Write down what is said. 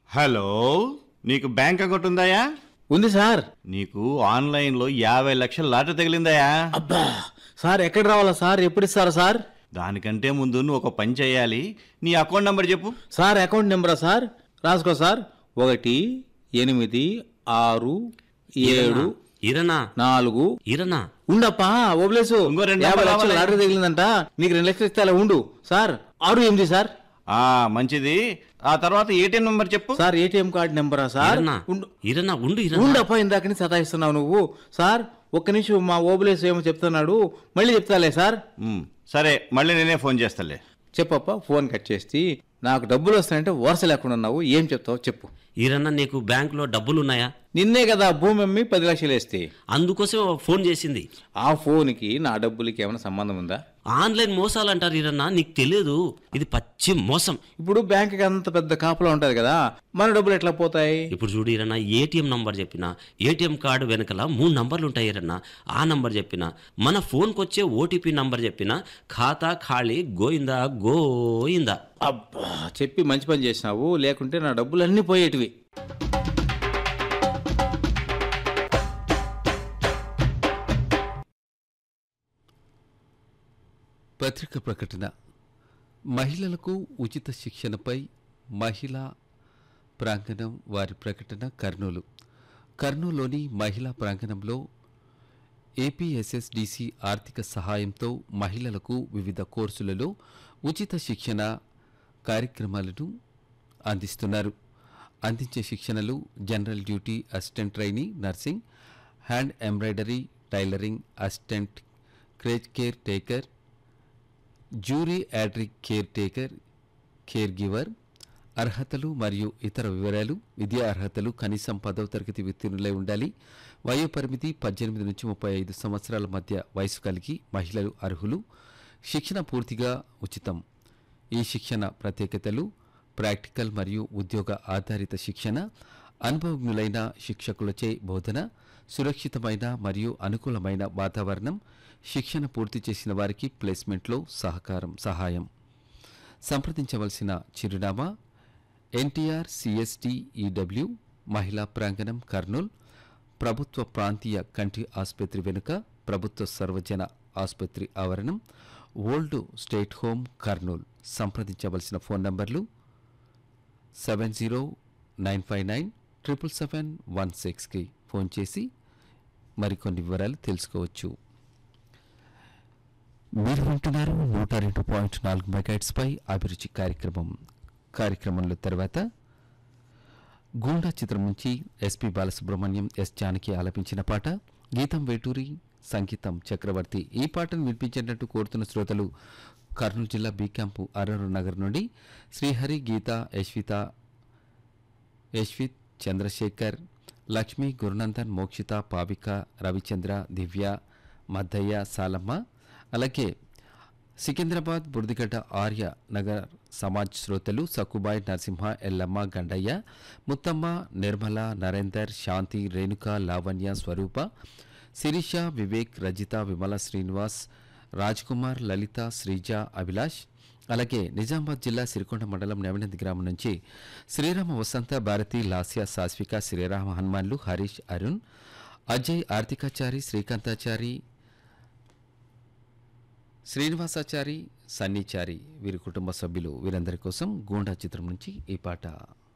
Hello నీకు bank account ఉందాయా ఉంది sir నీకు ఆన్లైన్లో యాభై లక్షల లాటరీ తగిలిందాయా అబ్బా సార్ ఎక్కడ రావాలా సార్ ఎప్పుడు ఇస్తారా సార్ దానికంటే ముందు నువ్వు ఒక పని చేయాలి నీ అకౌంట్ నెంబర్ చెప్పు సార్ అకౌంట్ నెంబరా సార్ రాసుకో సార్ ఒకటి ఎనిమిది ఆరు ఏడు ఇరనా నాలుగు ఇరనా ఉండప్పా ఓబ్లేసు ఇంకో రెండు యాభై నెంబర్లు లక్షలు రావాలి. లాటరీ తగిలిందంట నీకు రెండు లక్షలు ఇస్తే అలా ఉండు సార్ ఆరు ఎనిమిది సార్ ఆ మంచిది ఆ తర్వాత ఏటీఎం నెంబర్ చెప్పు సార్ ఏటీఎం కార్డు నెంబరా సార్ ఇరనా ఉండు ఇరనా ఉండు ఇరనా ఉండప్పా ఇందాకని సతాయిస్తున్నావు నువ్వు సార్ ఒక్క నిమిషం మా ఓబులేసు ఏమో చెప్తున్నాడు మళ్ళీ చెప్తాలే సార్ ఉమ్, సరే మళ్ళీ నేనే ఫోన్ చేస్తాలే చెప్పప్ప ఫోన్ కట్ చేసి నాకు డబ్బులు వస్తాయంటే వరుస లేకుండా ఉన్నావు ఏం చెప్తావు చెప్పు ఇరన్నా నీకు బ్యాంకులో డబ్బులున్నాయా నిన్నే కదా భూమి అమ్మి పది లక్షలు వేస్తే అందుకోసం ఫోన్ చేసింది ఆ ఫోన్కి నా డబ్బులకి ఏమైనా సంబంధం ఉందా ఆన్లైన్ మోసాలు అంటారు ఇరన్నా నీకు తెలియదు ఇది పచ్చి మోసం ఇప్పుడు బ్యాంక్కి అంత పెద్ద కాపులో ఉంటుంది కదా మన డబ్బులు ఎట్లా పోతాయి ఇప్పుడు చూడు ఇరన్నా ఏటీఎం నంబర్ చెప్పిన ఏటీఎం కార్డు వెనకల మూడు నంబర్లు ఉంటాయి ఇరన్నా ఆ నంబర్ చెప్పిన మన ఫోన్కి వచ్చే ఓటీపీ నంబర్ చెప్పిన ఖాతా ఖాళీ గోయిందా గోయిందా అబ్బా చెప్పి మంచి పని చేసినావు లేకుంటే నా డబ్బులు అన్నీ పోయేటివి పత్రిక ప్రకటన మహిళలకు ఉచిత శిక్షణపై మహిళా ప్రాంగణం వారి ప్రకటన కర్నూలు కర్నూలులోని మహిళా ప్రాంగణంలో ఏపీఎస్ఎస్డిసి ఆర్థిక సహాయంతో మహిళలకు వివిధ కోర్సులలో ఉచిత శిక్షణ కార్యక్రమాలను అందిస్తున్నారు అందించే శిక్షణలు general duty assistant trainee nursing hand embroidery tailoring assistant creche caretaker geriatric caretaker caregiver అర్హతలు మరియు ఇతర వివరాలు విద్యా అర్హతలు కనీసం పదవ తరగతి ఉత్తీర్ణులై ఉండాలి వయో పరిమితి పద్దెనిమిది నుంచి ముప్పై ఐదు సంవత్సరాల మధ్య వయసు కలిగి మహిళలు అర్హులు శిక్షణ పూర్తిగా ఉచితం ఈ శిక్షణ ప్రత్యేకతలు ప్రాక్టికల్ మరియు ఉద్యోగ ఆధారిత శిక్షణ అనుభవజ్ఞులైన శిక్షకులచే బోధన సురక్షితమైన మరియు అనుకూలమైన వాతావరణం శిక్షణ పూర్తి చేసిన వారికి ప్లేస్మెంట్లో సహకారం సహాయం సంప్రదించవలసిన చిరునామా ఎన్టీఆర్ సిఎస్టిఈడబ్ల్యూ మహిళా ప్రాంగణం కర్నూల్ ప్రభుత్వ ప్రాంతీయ కంటి ఆసుపత్రి వెనుక ప్రభుత్వ సర్వజన ఆసుపత్రి ఆవరణం ఓల్డ్ స్టేట్ హోమ్ కర్నూల్ సంప్రదించవలసిన ఫోన్ నంబర్లు seven zero nine five nine triple seven one సిక్స్కి ఫోన్ చేసి మరికొన్ని వివరాలు తెలుసుకోవచ్చు మీరు వింటున్నారు నూట రెండు పాయింట్ నాలుగు మెగాట్స్పై అభిరుచి కార్యక్రమం కార్యక్రమంలో తర్వాత గూండా చిత్రం నుంచి ఎస్పి బాలసుబ్రహ్మణ్యం ఎస్ జానకి ఆలపించిన పాట గీతం వేటూరి సంగీతం చక్రవర్తి ఈ పాటను వినిపించేటట్టు కోరుతున్న శ్రోతలు కర్నూలు జిల్లా బి క్యాంపు అరరు నగర్ నుండి శ్రీహరి గీత యశ్విత యశ్విత్ చంద్రశేఖర్ లక్ష్మి గురునందన్ మోక్షిత పావిక రవిచంద్ర దివ్య మద్దయ్య సాలమ్మ అలాగే సికింద్రాబాద్ బుర్దిగడ్డ ఆర్య నగర్ సమాజ్ శ్రోతలు సక్కుబాయ్ నరసింహ ఎల్లమ్మ గండయ్య ముత్తమ్మ నిర్మల నరేందర్ శాంతి రేణుక లావణ్య స్వరూప శిరీష వివేక్ రజిత విమల శ్రీనివాస్ రాజ్ కుమార్ లలిత శ్రీజ అభిలాష్ అలాగే నిజామాబాద్ జిల్లా సిరికొండ మండలం నెవనంది గ్రామం నుంచి శ్రీరామ వసంత భారతి లాస్య సాస్విక శ్రీరామ హనుమాన్లు హరీష్ అరుణ్ అజయ్ ఆర్థికాచారి శ్రీకాంతాచారి శ్రీనివాసాచారి సన్నీచారి వీరి కుటుంబ సభ్యులు వీరందరి కోసం గూండా చిత్రం నుంచి ఈ పాట